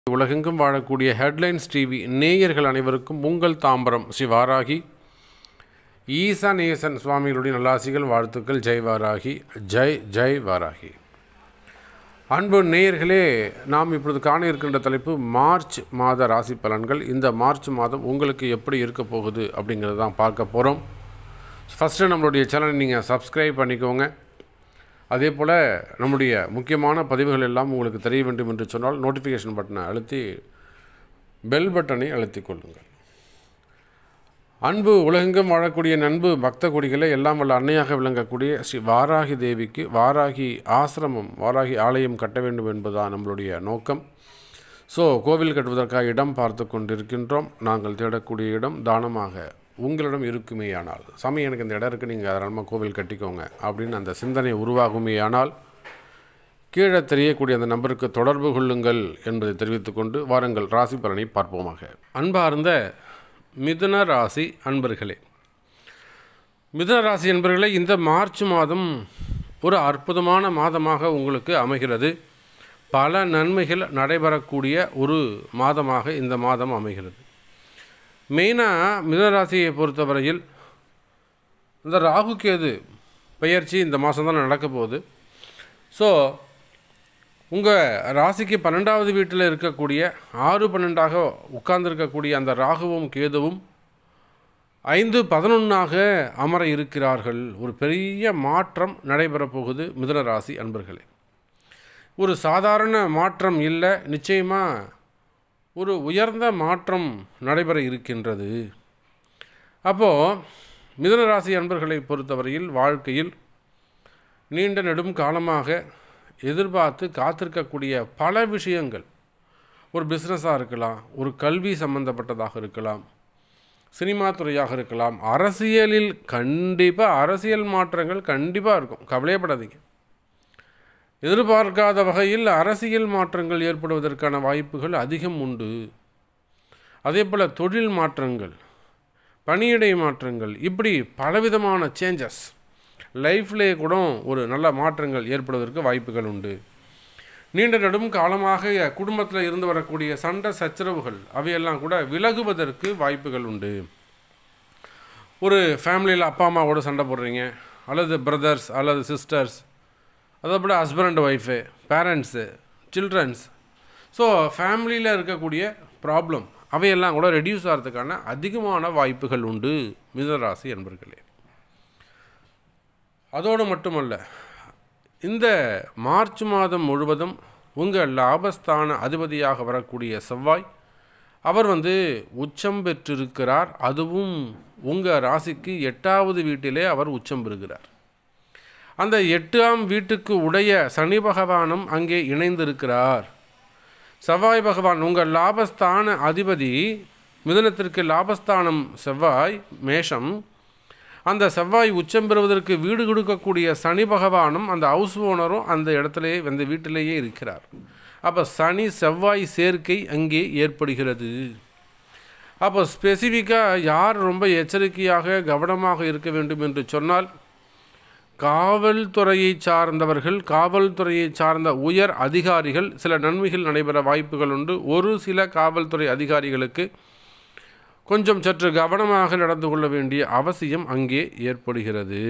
உலகெங்கும் வாழக்கூடிய headlines TV நேயர்கள் அனைவருக்கும் உங்கள் தாம்பரம் ஸ்ரீ வாராகி ஈசானேசன் சுவாமிகளுடைய நல்லாசிகள் வாழ்த்துக்கள் ஜெய் வாராகி ஜெய் ஜெய் வாராகி அன்பு நேயர்களே நாம் இப்பொழுது காண இருக்கின்ற தலைப்பு மார்ச் மாத ராசி பலன்கள் இந்த மார்ச் மாதம் உங்களுக்கு எப்படி இருக்க போகுது அப்படிங்கிறத தான் பார்க்க போகிறோம் ஃபஸ்ட்டு நம்மளுடைய சேனலை நீங்கள் சப்ஸ்கிரைப் பண்ணிக்கோங்க அதே போல் நம்முடைய முக்கியமான பதிவுகள் எல்லாம் உங்களுக்கு தெரிய வேண்டும் என்று சொன்னால் நோட்டிஃபிகேஷன் பட்டனை அழுத்தி பெல் பட்டனை அழுத்திக் கொள்ளுங்கள் அன்பு உலகெங்கும் வாழக்கூடிய நண்பு பக்த கொடிகளை எல்லாம் வல்ல அன்னையாக விளங்கக்கூடிய ஸ்ரீ வாராகி தேவிக்கு வாராகி ஆசிரமம் வாராகி ஆலயம் கட்ட வேண்டும் என்பதுதான் நம்மளுடைய நோக்கம் ஸோ கோவில் கட்டுவதற்காக இடம் பார்த்து கொண்டிருக்கின்றோம் நாங்கள் தேடக்கூடிய இடம் தானமாக உங்களிடம் இருக்குமேயானால் சாமி எனக்கு இந்த இடம் இருக்குது நீங்கள் தாராளமாக கோவில் கட்டிக்கோங்க அப்படின்னு அந்த சிந்தனை உருவாகுமேயானால் கீழே தெரியக்கூடிய அந்த நம்பருக்கு தொடர்பு கொள்ளுங்கள் என்பதை தெரிவித்துக்கொண்டு வாருங்கள் ராசி பலனை பார்ப்போமாக அன்பார்ந்த மிதுன ராசி அன்பர்களே மிதுன ராசி அன்பர்களே இந்த மார்ச் மாதம் ஒரு அற்புதமான மாதமாக உங்களுக்கு அமைகிறது பல நன்மைகள் நடைபெறக்கூடிய ஒரு மாதமாக இந்த மாதம் அமைகிறது மெயினாக மிதனராசியை பொறுத்தவரையில் இந்த ராகு கேது பெயர்ச்சி இந்த மாதம் தான் நடக்க போகுது ஸோ உங்கள் ராசிக்கு பன்னெண்டாவது வீட்டில் இருக்கக்கூடிய ஆறு பன்னெண்டாக உட்கார்ந்துருக்கக்கூடிய அந்த ராகுவும் கேதுவும் ஐந்து பதினொன்றாக அமர இருக்கிறார்கள் ஒரு பெரிய மாற்றம் நடைபெறப் போகுது மிதுன ராசி அன்பர்களே ஒரு சாதாரண மாற்றம் இல்லை நிச்சயமாக ஒரு உயர்ந்த மாற்றம் நடைபெற இருக்கின்றது அப்போது மிதுன ராசி அன்பர்களை பொறுத்தவரையில் வாழ்க்கையில் நீண்ட நெடும் காலமாக எதிர்பார்த்து காத்திருக்கக்கூடிய பல விஷயங்கள் ஒரு பிஸ்னஸாக இருக்கலாம் ஒரு கல்வி சம்பந்தப்பட்டதாக இருக்கலாம் சினிமா துறையாக இருக்கலாம் அரசியலில் கண்டிப்பாக அரசியல் மாற்றங்கள் கண்டிப்பாக இருக்கும் கவலையப்படாதீங்க எதிர்பார்க்காத வகையில் அரசியல் மாற்றங்கள் ஏற்படுவதற்கான வாய்ப்புகள் அதிகம் உண்டு அதே போல் தொழில் மாற்றங்கள் பணியிடை மாற்றங்கள் இப்படி பலவிதமான சேஞ்சஸ் லைஃப்லேயே கூட ஒரு நல்ல மாற்றங்கள் ஏற்படுவதற்கு வாய்ப்புகள் உண்டு நீண்ட நெடும் காலமாக குடும்பத்தில் இருந்து வரக்கூடிய சண்டை சச்சரவுகள் அவையெல்லாம் கூட விலகுவதற்கு வாய்ப்புகள் உண்டு ஒரு ஃபேமிலியில் அப்பா அம்மாவோட சண்டை போடுறீங்க அல்லது பிரதர்ஸ் அல்லது சிஸ்டர்ஸ் அதே போல் husband and wife parents childrens so ஃபேமிலியில் இருக்கக்கூடிய ப்ராப்ளம் அவையெல்லாம் கூட ரெடியூஸ் ஆகிறதுக்கான அதிகமான வாய்ப்புகள் உண்டு மிதராசி என்பர்களே அதோடு மட்டுமல்ல இந்த மார்ச் மாதம் முழுவதும் உங்கள் லாபஸ்தான அதிபதியாக வரக்கூடிய செவ்வாய் அவர் வந்து உச்சம் பெற்றிருக்கிறார் அதுவும் உங்கள் ராசிக்கு எட்டாவது வீட்டிலே அவர் உச்சம் பெறுகிறார் அந்த எட்டாம் வீட்டுக்கு உடைய சனி பகவானும் அங்கே இணைந்திருக்கிறார் செவ்வாய் பகவான் உங்கள் லாபஸ்தான அதிபதி மிதனத்திற்கு லாபஸ்தானம் செவ்வாய் மேஷம் அந்த செவ்வாய் உச்சம் பெறுவதற்கு வீடு கொடுக்கக்கூடிய சனி பகவானும் அந்த ஹவுஸ் ஓனரும் அந்த இடத்துலையே அந்த வீட்டிலேயே இருக்கிறார் அப்போ சனி செவ்வாய் சேர்க்கை அங்கே ஏற்படுகிறது அப்போ ஸ்பெசிஃபிக்காக யார் ரொம்ப எச்சரிக்கையாக கவனமாக இருக்க வேண்டும் என்று சொன்னால் காவல்துறையை சார்ந்தவர்கள் காவல்துறையை சார்ந்த உயர் அதிகாரிகள் சில நன்மைகள் நடைபெற வாய்ப்புகள் உண்டு ஒரு சில காவல்துறை அதிகாரிகளுக்கு கொஞ்சம் சற்று கவனமாக நடந்து கொள்ள வேண்டிய அவசியம் அங்கே ஏற்படுகிறது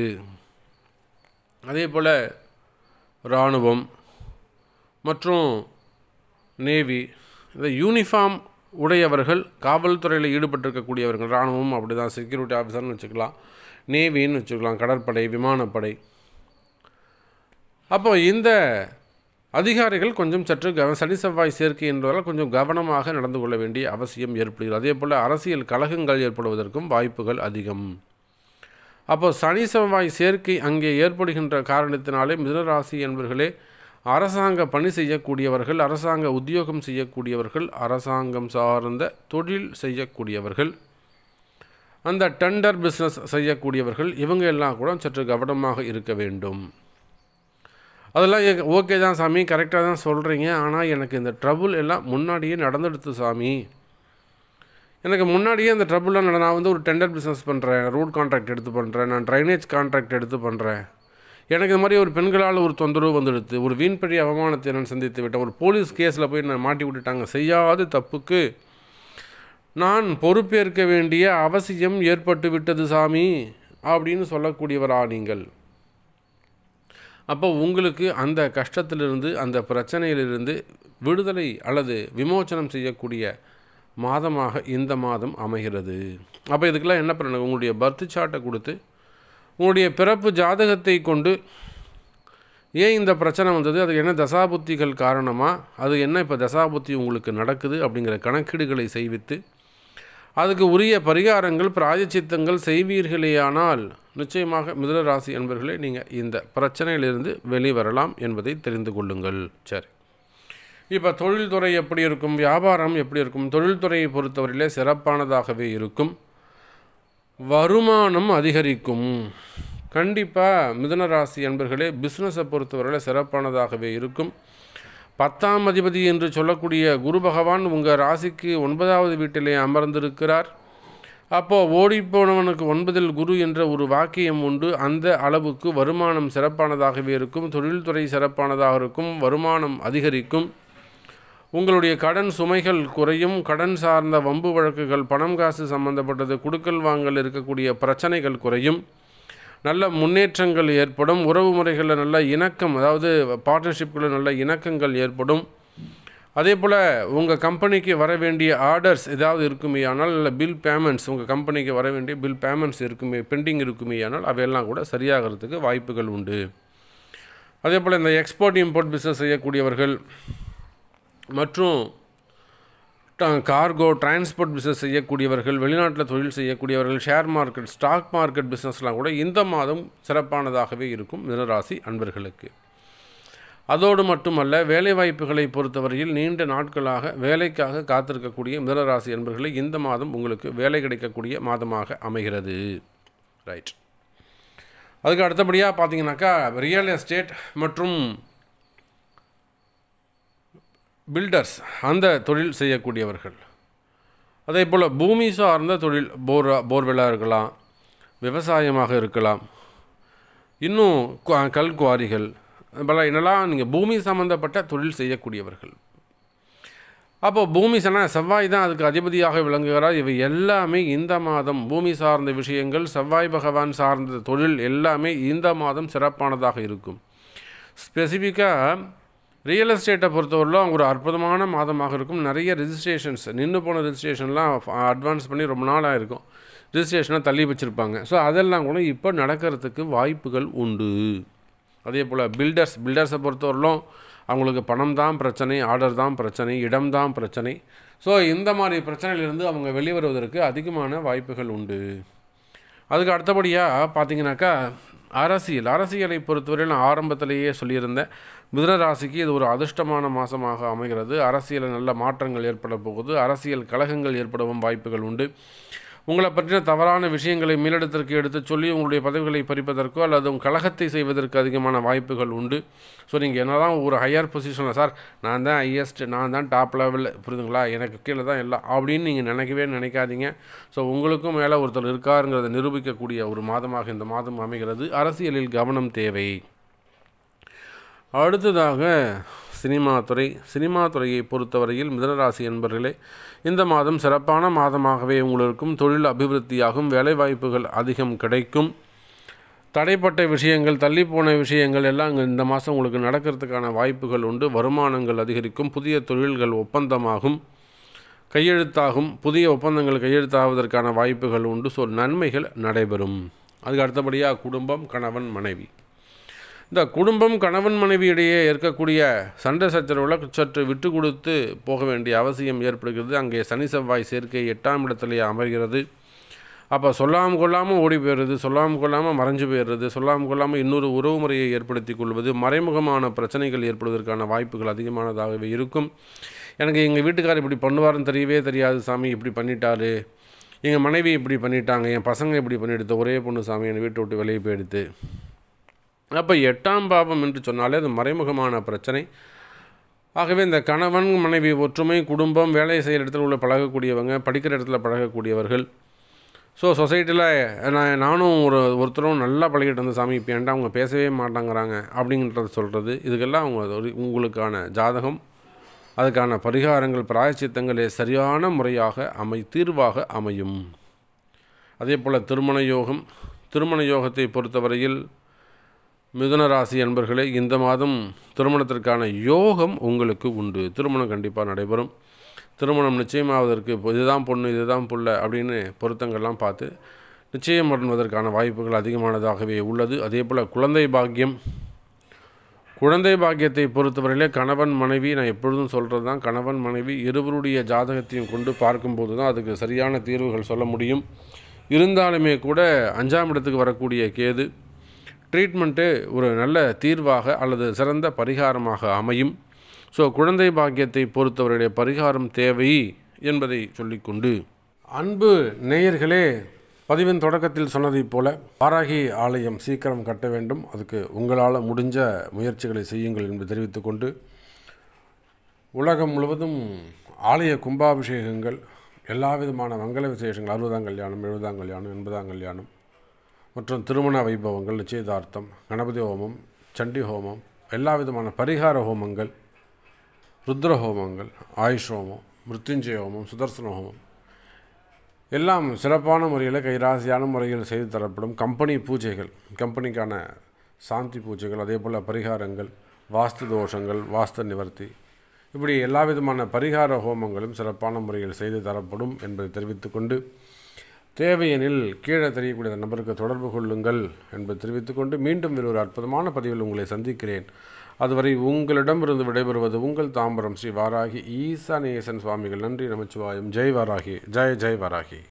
அதே போல் இராணுவம் மற்றும் நேவி இந்த யூனிஃபார்ம் உடையவர்கள் காவல்துறையில் ஈடுபட்டிருக்கக்கூடியவர்கள் இராணுவம் அப்படி தான் செக்யூரிட்டி ஆஃபீஸர்னு வச்சுக்கலாம் நேவின்னு வச்சுக்கலாம் கடற்படை விமானப்படை அப்போ இந்த அதிகாரிகள் கொஞ்சம் சற்று கவ சனி செவ்வாய் சேர்க்கை என்பதால் கொஞ்சம் கவனமாக நடந்து கொள்ள வேண்டிய அவசியம் ஏற்படுகிறது அதே போல் அரசியல் கழகங்கள் ஏற்படுவதற்கும் வாய்ப்புகள் அதிகம் அப்போ சனி செவ்வாய் சேர்க்கை அங்கே ஏற்படுகின்ற காரணத்தினாலே மிதனராசி என்பவர்களே அரசாங்க பணி செய்யக்கூடியவர்கள் அரசாங்க உத்தியோகம் செய்யக்கூடியவர்கள் அரசாங்கம் சார்ந்த தொழில் செய்யக்கூடியவர்கள் அந்த டெண்டர் பிஸ்னஸ் செய்யக்கூடியவர்கள் இவங்க எல்லாம் கூட சற்று கவனமாக இருக்க வேண்டும் அதெல்லாம் ஓகே தான் சாமி கரெக்டாக தான் சொல்கிறீங்க ஆனால் எனக்கு இந்த ட்ரபுள் எல்லாம் முன்னாடியே நடந்துடுத்து சாமி எனக்கு முன்னாடியே அந்த ட்ரபுள்லாம் நட நான் வந்து ஒரு டெண்டர் பிஸ்னஸ் பண்ணுறேன் ரோட் கான்ட்ராக்ட் எடுத்து பண்ணுறேன் நான் ட்ரைனேஜ் கான்ட்ராக்ட் எடுத்து பண்ணுறேன் எனக்கு இந்த மாதிரி ஒரு பெண்களால் ஒரு தொந்தரவு வந்துடுது ஒரு வீண்பழி அவமானத்தை நான் சந்தித்து விட்டேன் ஒரு போலீஸ் கேஸில் போய் நான் மாட்டி விட்டுட்டாங்க செய்யாத தப்புக்கு நான் பொறுப்பேற்க வேண்டிய அவசியம் ஏற்பட்டு விட்டது சாமி அப்படின்னு சொல்லக்கூடியவரா நீங்கள் அப்போ உங்களுக்கு அந்த கஷ்டத்திலிருந்து அந்த பிரச்சனையிலிருந்து விடுதலை அல்லது விமோச்சனம் செய்யக்கூடிய மாதமாக இந்த மாதம் அமைகிறது அப்போ இதுக்கெல்லாம் என்ன பண்ணணும் உங்களுடைய பர்த் சார்ட்டை கொடுத்து உங்களுடைய பிறப்பு ஜாதகத்தை கொண்டு ஏன் இந்த பிரச்சனை வந்தது அது என்ன தசாபுத்திகள் காரணமாக அது என்ன இப்போ தசாபுத்தி உங்களுக்கு நடக்குது அப்படிங்கிற கணக்கீடுகளை செய்வித்து அதுக்கு உரிய பரிகாரங்கள் பிராயச்சித்தங்கள் செய்வீர்களேயானால் நிச்சயமாக மிதுன ராசி என்பர்களே நீங்கள் இந்த பிரச்சனையிலிருந்து வெளிவரலாம் என்பதை தெரிந்து கொள்ளுங்கள் சரி இப்போ தொழில்துறை எப்படி இருக்கும் வியாபாரம் எப்படி இருக்கும் தொழில்துறையை பொறுத்தவரையிலே சிறப்பானதாகவே இருக்கும் வருமானம் அதிகரிக்கும் கண்டிப்பாக மிதுன ராசி என்பர்களே பிஸ்னஸை பொறுத்தவரையில் சிறப்பானதாகவே இருக்கும் பத்தாம் அதிபதி என்று சொல்லக்கூடிய குரு பகவான் உங்கள் ராசிக்கு ஒன்பதாவது வீட்டிலே அமர்ந்திருக்கிறார் அப்போது ஓடிப்போனவனுக்கு ஒன்பதில் குரு என்ற ஒரு வாக்கியம் உண்டு அந்த அளவுக்கு வருமானம் சிறப்பானதாகவே இருக்கும் தொழில்துறை சிறப்பானதாக இருக்கும் வருமானம் அதிகரிக்கும் உங்களுடைய கடன் சுமைகள் குறையும் கடன் சார்ந்த வம்பு வழக்குகள் பணம் காசு சம்பந்தப்பட்டது குடுக்கல் வாங்கல் இருக்கக்கூடிய பிரச்சனைகள் குறையும் நல்ல முன்னேற்றங்கள் ஏற்படும் உறவு முறைகளில் நல்ல இணக்கம் அதாவது பார்ட்னர்ஷிப்களில் நல்ல இணக்கங்கள் ஏற்படும் அதே போல் உங்கள் கம்பெனிக்கு வர வேண்டிய ஆர்டர்ஸ் ஏதாவது இருக்குமே ஆனால் இல்லை பில் பேமெண்ட்ஸ் உங்கள் கம்பெனிக்கு வர வேண்டிய பில் பேமெண்ட்ஸ் இருக்குமே பெண்டிங் இருக்குமே ஆனால் அவையெல்லாம் கூட சரியாகிறதுக்கு வாய்ப்புகள் உண்டு அதே போல் இந்த எக்ஸ்போர்ட் இம்போர்ட் பிஸ்னஸ் செய்யக்கூடியவர்கள் மற்றும் கார்கோ டிரான்ஸ்போர்ட் பிஸ்னஸ் செய்யக்கூடியவர்கள் வெளிநாட்டில் தொழில் செய்யக்கூடியவர்கள் ஷேர் மார்க்கெட் ஸ்டாக் மார்க்கெட் பிஸ்னஸ்லாம் கூட இந்த மாதம் சிறப்பானதாகவே இருக்கும் மினராசி அன்பர்களுக்கு அதோடு மட்டுமல்ல வேலைவாய்ப்புகளை பொறுத்தவரையில் நீண்ட நாட்களாக வேலைக்காக காத்திருக்கக்கூடிய மிதனராசி அன்பர்களே இந்த மாதம் உங்களுக்கு வேலை கிடைக்கக்கூடிய மாதமாக அமைகிறது ரைட் அதுக்கு அடுத்தபடியாக பார்த்தீங்கன்னாக்கா ரியல் எஸ்டேட் மற்றும் பில்டர்ஸ் அந்த தொழில் செய்யக்கூடியவர்கள் அதே போல் பூமி சார்ந்த தொழில் போர் போர்வெல்லாக இருக்கலாம் விவசாயமாக இருக்கலாம் இன்னும் கு- கல் குவாரிகள் பல என்னெல்லாம் நீங்கள் பூமி சம்மந்தப்பட்ட தொழில் செய்யக்கூடியவர்கள் அப்போ பூமி சன செவ்வாய் தான் அதுக்கு அதிபதியாக விளங்குகிறார் இவை எல்லாமே இந்த மாதம் பூமி சார்ந்த விஷயங்கள் செவ்வாய் பகவான் சார்ந்த தொழில் எல்லாமே இந்த மாதம் சிறப்பானதாக இருக்கும் ஸ்பெசிஃபிக்காக ரியல் எஸ்டேட்டை பொறுத்தவரையிலும் ஒரு அற்புதமான மாதமாக இருக்கும் நிறைய ரெஜிஸ்ட்ரேஷன்ஸ் நின்று போன ரெஜிஸ்ட்ரேஷன்லாம் அட்வான்ஸ் பண்ணி ரொம்ப நாளாக இருக்கும் ரெஜிஸ்ட்ரேஷனை தள்ளி வச்சுருப்பாங்க ஸோ அதெல்லாம் கூட இப்போ நடக்கிறதுக்கு வாய்ப்புகள் உண்டு அதே போல் பில்டர்ஸ் பில்டர்ஸை பொறுத்தவரையிலும் அவங்களுக்கு பணம் தான் பிரச்சனை ஆர்டர் தான் பிரச்சனை இடம் தான் பிரச்சனை ஸோ இந்த மாதிரி பிரச்சனையிலிருந்து அவங்க வெளிவருவதற்கு அதிகமான வாய்ப்புகள் உண்டு அதுக்கு அடுத்தபடியாக பார்த்தீங்கன்னாக்கா அரசியல் அரசியலை பொறுத்தவரையில் நான் ஆரம்பத்திலேயே சொல்லியிருந்தேன் மிதுன ராசிக்கு இது ஒரு அதிர்ஷ்டமான மாதமாக அமைகிறது அரசியலில் நல்ல மாற்றங்கள் ஏற்பட போகுது அரசியல் கழகங்கள் ஏற்படவும் வாய்ப்புகள் உண்டு உங்களை பற்றின தவறான விஷயங்களை மேலிடத்திற்கு எடுத்துச் சொல்லி உங்களுடைய பதவிகளை பறிப்பதற்கோ அல்லது உங்கள் கழகத்தை செய்வதற்கு அதிகமான வாய்ப்புகள் உண்டு ஸோ நீங்கள் என்ன தான் ஒரு ஹையர் பொசிஷனில் சார் நான் தான் ஹையஸ்ட் நான் தான் டாப் லெவலில் புரியுதுங்களா எனக்கு கீழே தான் எல்லாம் அப்படின்னு நீங்கள் நினைக்கவே நினைக்காதீங்க ஸோ உங்களுக்கும் மேலே ஒருத்தர் இருக்காருங்கிறத நிரூபிக்கக்கூடிய ஒரு மாதமாக இந்த மாதம் அமைகிறது அரசியலில் கவனம் தேவை அடுத்ததாக சினிமா துறை சினிமா துறையை பொறுத்தவரையில் மிதனராசி என்பவர்களே இந்த மாதம் சிறப்பான மாதமாகவே உங்களுக்கும் தொழில் அபிவிருத்தியாகும் வேலைவாய்ப்புகள் அதிகம் கிடைக்கும் தடைப்பட்ட விஷயங்கள் தள்ளிப்போன விஷயங்கள் எல்லாம் இங்க இந்த மாதம் உங்களுக்கு நடக்கிறதுக்கான வாய்ப்புகள் உண்டு வருமானங்கள் அதிகரிக்கும் புதிய தொழில்கள் ஒப்பந்தமாகும் கையெழுத்தாகும் புதிய ஒப்பந்தங்கள் கையெழுத்தாவதற்கான வாய்ப்புகள் உண்டு ஸோ நன்மைகள் நடைபெறும் அதுக்கு அடுத்தபடியாக குடும்பம் கணவன் மனைவி இந்த குடும்பம் கணவன் மனைவி இடையே இருக்கக்கூடிய சண்டை சச்சரவுல சற்று விட்டு கொடுத்து போக வேண்டிய அவசியம் ஏற்படுகிறது அங்கே சனி செவ்வாய் சேர்க்கை எட்டாம் இடத்திலேயே அமர்கிறது அப்போ சொல்லாமல் கொள்ளாமல் ஓடி போயிடுறது சொல்லாமல் கொள்ளாமல் மறைஞ்சு போயிடுறது சொல்லாமல் கொள்ளாமல் இன்னொரு உறவு முறையை ஏற்படுத்தி கொள்வது மறைமுகமான பிரச்சனைகள் ஏற்படுவதற்கான வாய்ப்புகள் அதிகமானதாகவே இருக்கும் எனக்கு எங்கள் வீட்டுக்காரர் இப்படி பண்ணுவாருன்னு தெரியவே தெரியாது சாமி இப்படி பண்ணிட்டாரு எங்கள் மனைவி இப்படி பண்ணிட்டாங்க என் பசங்க இப்படி பண்ணிடுது ஒரே பொண்ணு சாமி என்னை வீட்டை விட்டு வெளியே போயிடுது அப்போ எட்டாம் பாவம் என்று சொன்னாலே அது மறைமுகமான பிரச்சனை ஆகவே இந்த கணவன் மனைவி ஒற்றுமை குடும்பம் வேலை செய்கிற இடத்துல உள்ள பழகக்கூடியவங்க படிக்கிற இடத்துல பழகக்கூடியவர்கள் ஸோ சொசைட்டியில் நான் நானும் ஒரு ஒருத்தரும் நல்லா பழகிட்டு இருந்த சாமி இப்போ ஏன்டா அவங்க பேசவே மாட்டாங்கிறாங்க அப்படிங்கிறத சொல்கிறது இதுக்கெல்லாம் அவங்க ஒரு உங்களுக்கான ஜாதகம் அதுக்கான பரிகாரங்கள் பிராயச்சித்தங்களே சரியான முறையாக அமை தீர்வாக அமையும் அதே போல் திருமண யோகம் திருமண யோகத்தை பொறுத்தவரையில் மிதுன ராசி அன்பர்களே இந்த மாதம் திருமணத்திற்கான யோகம் உங்களுக்கு உண்டு திருமணம் கண்டிப்பாக நடைபெறும் திருமணம் நிச்சயமாவதற்கு இப்போ இதுதான் பொண்ணு இதுதான் புள்ள அப்படின்னு பொருத்தங்கள்லாம் பார்த்து நிச்சயம் பண்ணுவதற்கான வாய்ப்புகள் அதிகமானதாகவே உள்ளது அதே போல் குழந்தை பாக்கியம் குழந்தை பாக்கியத்தை பொறுத்தவரையிலே கணவன் மனைவி நான் எப்பொழுதும் சொல்கிறது தான் கணவன் மனைவி இருவருடைய ஜாதகத்தையும் கொண்டு பார்க்கும்போது தான் அதுக்கு சரியான தீர்வுகள் சொல்ல முடியும் இருந்தாலுமே கூட அஞ்சாம் இடத்துக்கு வரக்கூடிய கேது ட்ரீட்மெண்ட்டு ஒரு நல்ல தீர்வாக அல்லது சிறந்த பரிகாரமாக அமையும் ஸோ குழந்தை பாக்கியத்தை பொறுத்தவருடைய பரிகாரம் தேவை என்பதை சொல்லிக்கொண்டு அன்பு நேயர்களே பதிவின் தொடக்கத்தில் சொன்னதைப் போல வாராகி ஆலயம் சீக்கிரம் கட்ட வேண்டும் அதுக்கு உங்களால் முடிஞ்ச முயற்சிகளை செய்யுங்கள் என்று தெரிவித்துக்கொண்டு உலகம் முழுவதும் ஆலய கும்பாபிஷேகங்கள் எல்லா விதமான மங்கள விசேஷங்கள் அறுபதாம் கல்யாணம் எழுபதாம் கல்யாணம் எண்பதாம் கல்யாணம் மற்றும் திருமண வைபவங்கள் நிச்சயதார்த்தம் கணபதி ஹோமம் சண்டி ஹோமம் எல்லா விதமான பரிகார ஹோமங்கள் ருத்ர ஹோமங்கள் ஆயுஷ் ஹோமம் மிருத்யுஞ்சய ஹோமம் சுதர்சன ஹோமம் எல்லாம் சிறப்பான முறையில் கைராசியான முறையில் செய்து தரப்படும் கம்பெனி பூஜைகள் கம்பெனிக்கான சாந்தி பூஜைகள் அதே போல் பரிகாரங்கள் வாஸ்து தோஷங்கள் வாஸ்து நிவர்த்தி இப்படி எல்லா விதமான பரிகார ஹோமங்களும் சிறப்பான முறையில் செய்து தரப்படும் என்பதை தெரிவித்துக்கொண்டு தேவையெனில் கீழே தெரியக்கூடிய நபருக்கு தொடர்பு கொள்ளுங்கள் என்பதை தெரிவித்துக்கொண்டு மீண்டும் வேறு ஒரு அற்புதமான பதிவில் உங்களை சந்திக்கிறேன் அதுவரை உங்களிடமிருந்து விடைபெறுவது உங்கள் தாம்பரம் ஸ்ரீ வாராகி ஈசானேசன் சுவாமிகள் நன்றி நமச்சிவாயம் ஜெய் வாராகி ஜெய் ஜெய் வாராகி